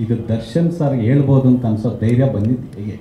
ಇದು ದರ್ಶನ್ ಸರ್ ಹೇಳ್ಬೋದು ಅಂತ ಅನ್ಸೋ ಧೈರ್ಯ ಬಂದಿದ್ದು ಹೇಗೆ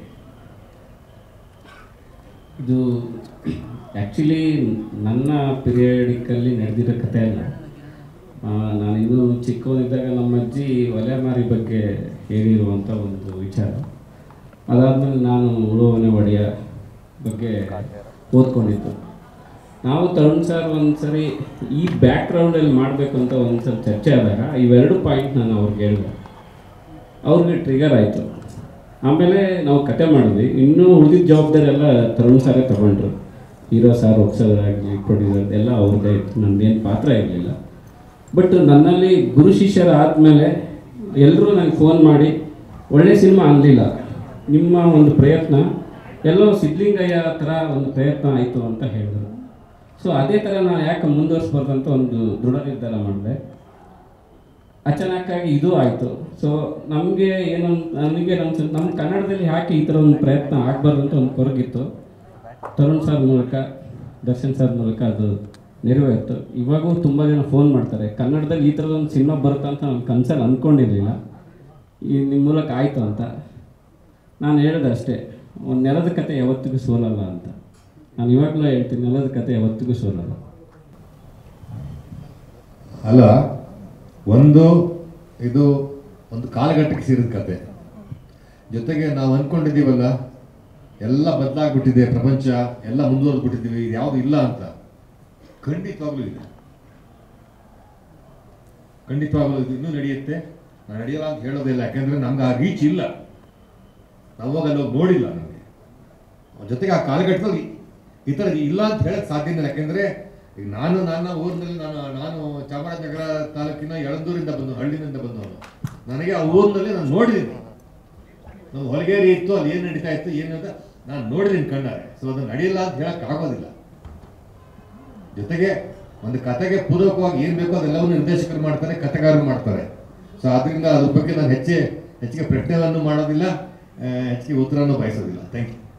ಇದು ಆ್ಯಕ್ಚುಲಿ ನನ್ನ ಪಿರಿಯಡಿಕಲ್ಲಿ ನಡೆದಿರೋ ಕಥೆ ಅಲ್ಲ ಆ, ನಾನಿನ್ನೂ ಚಿಕ್ಕವನಿದ್ದಾಗ ನಮ್ಮ ಅಜ್ಜಿ ಒಲೆ ಮಾರಿ ಬಗ್ಗೆ ಹೇಳಿರುವಂಥ ಒಂದು ವಿಚಾರ ಅದಾದಮೇಲೆ ನಾನು ಉಳುವನೆ ಒಡೆಯ ಬಗ್ಗೆ ಓದ್ಕೊಂಡಿದ್ದು ನಾವು ತರುಣ್ ಸರ್ ಒಂದ್ಸರಿ ಈ ಬ್ಯಾಕ್ಗ್ರೌಂಡಲ್ಲಿ ಮಾಡಬೇಕು ಅಂತ ಒಂದ್ಸರಿ ಚರ್ಚೆ ಆದಾಗ ಇವೆರಡು ಪಾಯಿಂಟ್ ನಾನು ಅವ್ರಿಗೆ ಹೇಳಿದೆ ಅವ್ರಿಗೆ ಟ್ರಿಗರ್ ಆಯಿತು ಆಮೇಲೆ ನಾವು ಕತೆ ಮಾಡಿದ್ವಿ ಇನ್ನೂ ಉಳಿದಿದ್ದ ಜವಾಬ್ದಾರಿ ಎಲ್ಲ ತರುಣ್ ಸಾರೇ ತಗೊಂಡ್ರು ಹೀರೋ ಸಾರ್ ಒಪ್ಸೋದಾಗಲಿ ಪ್ರೊಡ್ಯೂಸರ್ ಎಲ್ಲ ಅವ್ರದ್ದೇ ಇತ್ತು ನನ್ನದೇನು ಪಾತ್ರ ಇರಲಿಲ್ಲ ಬಟ್ ನನ್ನಲ್ಲಿ ಗುರು ಶಿಷ್ಯರ ಆದಮೇಲೆ ಎಲ್ಲರೂ ನನಗೆ ಫೋನ್ ಮಾಡಿ ಒಳ್ಳೆ ಸಿನಿಮಾ ಅನ್ನಲಿಲ್ಲ ನಿಮ್ಮ ಒಂದು ಪ್ರಯತ್ನ ಎಲ್ಲೋ ಸಿದ್ಲಿಂಗಯ್ಯ ಥರ ಒಂದು ಪ್ರಯತ್ನ ಆಯಿತು ಅಂತ ಹೇಳಿದ್ರು ಸೊ ಅದೇ ಥರ ನಾನು ಯಾಕೆ ಮುಂದುವರಿಸ್ಬಾರ್ದು ಅಂತ ಒಂದು ದೃಢ ನಿರ್ಧಾರ ಮಾಡಿದೆ ಅಚಾನಕ್ಕಾಗಿ ಇದು ಆಯಿತು ಸೊ ನಮಗೆ ಏನು ನನಗೆ ನಮ್ಮ ನಮ್ಮ ಕನ್ನಡದಲ್ಲಿ ಯಾಕೆ ಈ ಥರ ಒಂದು ಪ್ರಯತ್ನ ಆಗಬಾರ್ದು ಅಂತ ಒಂದು ಕೊರಗಿತ್ತು ತರುಣ್ ಸರ್ ಮೂಲಕ ದರ್ಶನ್ ಸರ್ ಮೂಲಕ ಅದು ನೆರವೇರಿತು ಇವಾಗೂ ತುಂಬ ಜನ ಫೋನ್ ಮಾಡ್ತಾರೆ ಕನ್ನಡದಲ್ಲಿ ಈ ಥರದ ಒಂದು ಸಿನಿಮಾ ಬರುತ್ತಾ ಅಂತ ನಾನು ಕನ್ಸಲ್ಲಿ ಅಂದ್ಕೊಂಡಿರಲಿಲ್ಲ ಈ ನಿಮ್ಮ ಮೂಲಕ ಆಯಿತು ಅಂತ ನಾನು ಹೇಳಿದೆ ಅಷ್ಟೇ ಒಂದು ನೆಲದ ಕತೆ ಯಾವತ್ತಿಗೂ ಸೋಲಲ್ಲ ಅಂತ ನಾನು ಇವಾಗಲೂ ಹೇಳ್ತೀನಿ ನೆಲದ ಕತೆ ಯಾವತ್ತಿಗೂ ಸೋಲಲ್ಲ ಅಲ್ಲ ಒಂದು ಇದು ಒಂದು ಕಾಲಘಟ್ಟಕ್ಕೆ ಸೇರಿದ ಕತೆ ಜೊತೆಗೆ ನಾವು ಅಂದ್ಕೊಂಡಿದ್ದೀವಲ್ಲ ಎಲ್ಲ ಬದಲಾಗ್ಬಿಟ್ಟಿದೆ ಪ್ರಪಂಚ ಎಲ್ಲ ಮುಂದುವರೆದ್ಬಿಟ್ಟಿದ್ದೀವಿ ಇದು ಯಾವುದು ಇಲ್ಲ ಅಂತ ಖಂಡಿತವಾಗ್ಲೂ ಇದೆ ಖಂಡಿತವಾಗ್ಲೂ ಇದು ಇನ್ನೂ ನಡೆಯುತ್ತೆ ನಾನು ನಡೆಯಲ್ಲ ಅಂತ ಹೇಳೋದಿಲ್ಲ ಯಾಕಂದ್ರೆ ನಮ್ಗೆ ಆ ರೀಚ್ ಇಲ್ಲ ನಾವು ಹೋಗಿ ಅಲ್ಲಿ ಹೋಗಿ ನೋಡಿಲ್ಲ ನಮಗೆ ಜೊತೆಗೆ ಆ ಕಾಲಘಟ್ಟದಲ್ಲಿ ಈ ಥರ ಇಲ್ಲ ಅಂತ ಹೇಳಕ್ ಸಾಧ್ಯ ಇಲ್ಲ ಯಾಕೆಂದ್ರೆ ಈಗ ನಾನು ನನ್ನ ಊರಿನಲ್ಲಿ ನಾನು ನಾನು ಚಾಮರಾಜನಗರ ತಾಲೂಕಿನ ಯಳಂದೂರಿಂದ ಬಂದು ಹಳ್ಳಿನಿಂದ ಬಂದವನು ನನಗೆ ಆ ಊರಿನಲ್ಲಿ ನಾನು ನೋಡಿದ್ದೀನಿ ನಮ್ಮ ಹೊಲಗೇರಿ ಇತ್ತು ಅಲ್ಲಿ ಏನು ನಡೀತಾ ಇತ್ತು ಏನು ಅಂತ ನಾನು ನೋಡಿದ್ದೀನಿ ಕಣ್ಣಾರೆ ಸೊ ಅದು ನಡೆಯಲ್ಲ ಅಂತ ಹೇಳಕ್ ಆಗೋದಿಲ್ಲ ಜೊತೆಗೆ ಒಂದು ಕತೆಗೆ ಪೂರಕವಾಗಿ ಏನು ಬೇಕೋ ಅದೆಲ್ಲವನ್ನು ನಿರ್ದೇಶಕರು ಮಾಡ್ತಾರೆ ಕತೆಗಾರರು ಮಾಡ್ತಾರೆ ಸೊ ಅದರಿಂದ ಅದ್ರ ಬಗ್ಗೆ ನಾನು ಹೆಚ್ಚೆ ಹೆಚ್ಚಿಗೆ ಪ್ರಶ್ನೆಗಳನ್ನು ಮಾಡೋದಿಲ್ಲ ಆ, ಹೆಚ್ಚಿಗೆ ಉತ್ತರನೂ ಬಯಸೋದಿಲ್ಲ ಥ್ಯಾಂಕ್ ಯು